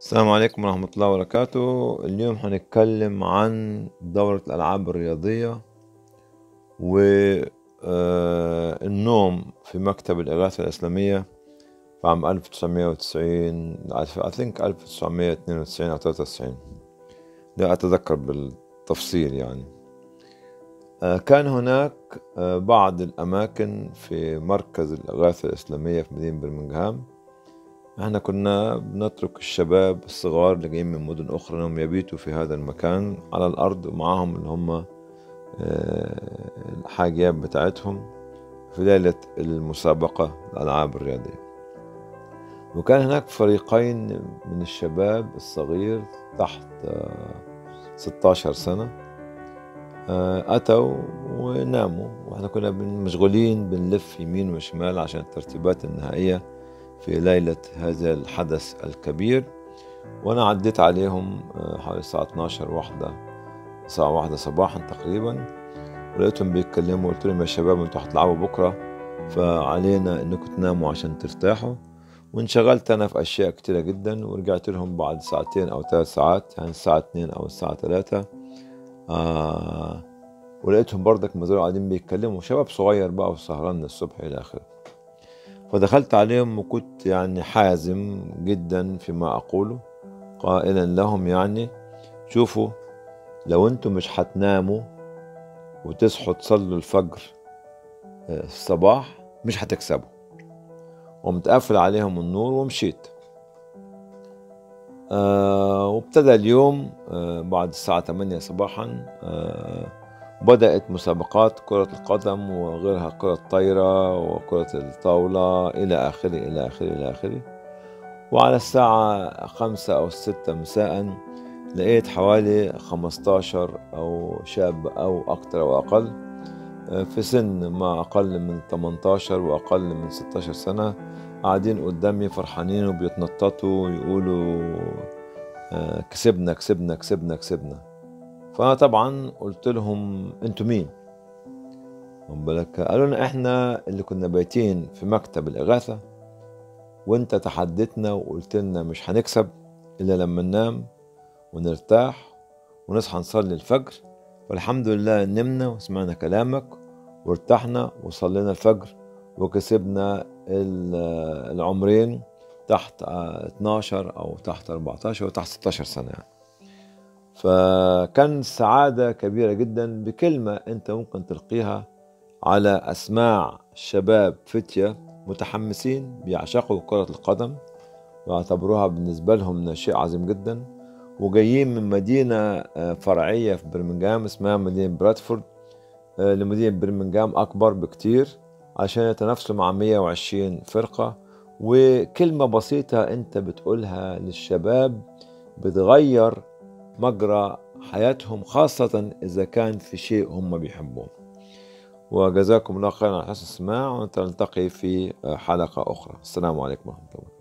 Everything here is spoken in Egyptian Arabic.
السلام عليكم ورحمة الله وبركاته اليوم هنتكلم عن دورة الألعاب الرياضية والنوم في مكتب الإغاثة الإسلامية في عام 1990 I think 1992 أو 93 لا أتذكر بالتفصيل يعني آه، كان هناك آه، بعض الأماكن في مركز الإغاثة الإسلامية في مدينة برمنغهام احنا كنا بنترك الشباب الصغار اللي جايين من مدن أخرى انهم يبيتوا في هذا المكان على الأرض ومعاهم اللي هم آه، الحاجيات بتاعتهم في ليلة المسابقة الألعاب الرياضية وكان هناك فريقين من الشباب الصغير تحت آه، 16 سنة آه، أتوا وناموا وإحنا كنا بن- مشغولين بنلف يمين وشمال عشان الترتيبات النهائية في ليلة هذا الحدث الكبير وأنا عديت عليهم آه، حوالي الساعة 12 واحدة الساعة واحدة صباحا تقريبا ولقيتهم بيتكلموا قلت لهم يا شباب انتوا هتلعبوا بكرة فعلينا انكم تناموا عشان ترتاحوا وانشغلت انا في اشياء كتيرة جدا ورجعت لهم بعد ساعتين او ثلاث ساعات يعني الساعة اتنين او الساعة ثلاثة آه ولقيتهم برضك ما زالوا قاعدين بيتكلموا شباب صغير بقى وسهران من الصبح الى اخره فدخلت عليهم وكنت يعني حازم جدا فيما اقوله قائلا لهم يعني شوفوا لو انتم مش هتناموا وتصحوا تصلوا الفجر آه، الصباح مش هتكسبوا قمت قافل عليهم النور ومشيت آه وابتدى اليوم آه بعد الساعة 8 صباحا آه بدأت مسابقات كرة القدم وغيرها كرة الطايرة وكرة الطاولة إلى آخره إلى آخره إلى آخره وعلى الساعة خمسة أو ستة مساء لقيت حوالي 15 أو شاب أو أكثر أو أقل آه، في سن ما أقل من 18 وأقل من 16 سنة قاعدين قدامي فرحانين وبيتنططوا ويقولوا آه، كسبنا كسبنا كسبنا كسبنا فأنا طبعا قلت لهم أنتوا مين؟ واخد بالك قالوا لنا إحنا اللي كنا بايتين في مكتب الإغاثة وأنت تحدتنا وقلت لنا مش هنكسب إلا لما ننام ونرتاح ونصحى نصلي الفجر والحمد لله نمنا وسمعنا كلامك وارتحنا وصلينا الفجر وكسبنا ال- العمرين تحت آه، 12 او تحت 14 وتحت 16 سنه يعني. فكان سعاده كبيره جدا بكلمه انت ممكن تلقيها على اسماع شباب فتيه متحمسين بيعشقوا كره القدم ويعتبروها بالنسبه لهم شيء عظيم جدا وجايين من مدينه آه، فرعيه في برمنجهام اسمها مدينه برادفورد آه، لمدينه برمنجهام اكبر بكتير عشان يتنافسوا مع 120 فرقة وكلمة بسيطة أنت بتقولها للشباب بتغير مجرى حياتهم خاصة إذا كان في شيء هم بيحبوه وجزاكم الله خيرا على حسن السماع ونلتقي في حلقة أخرى السلام عليكم ورحمة الله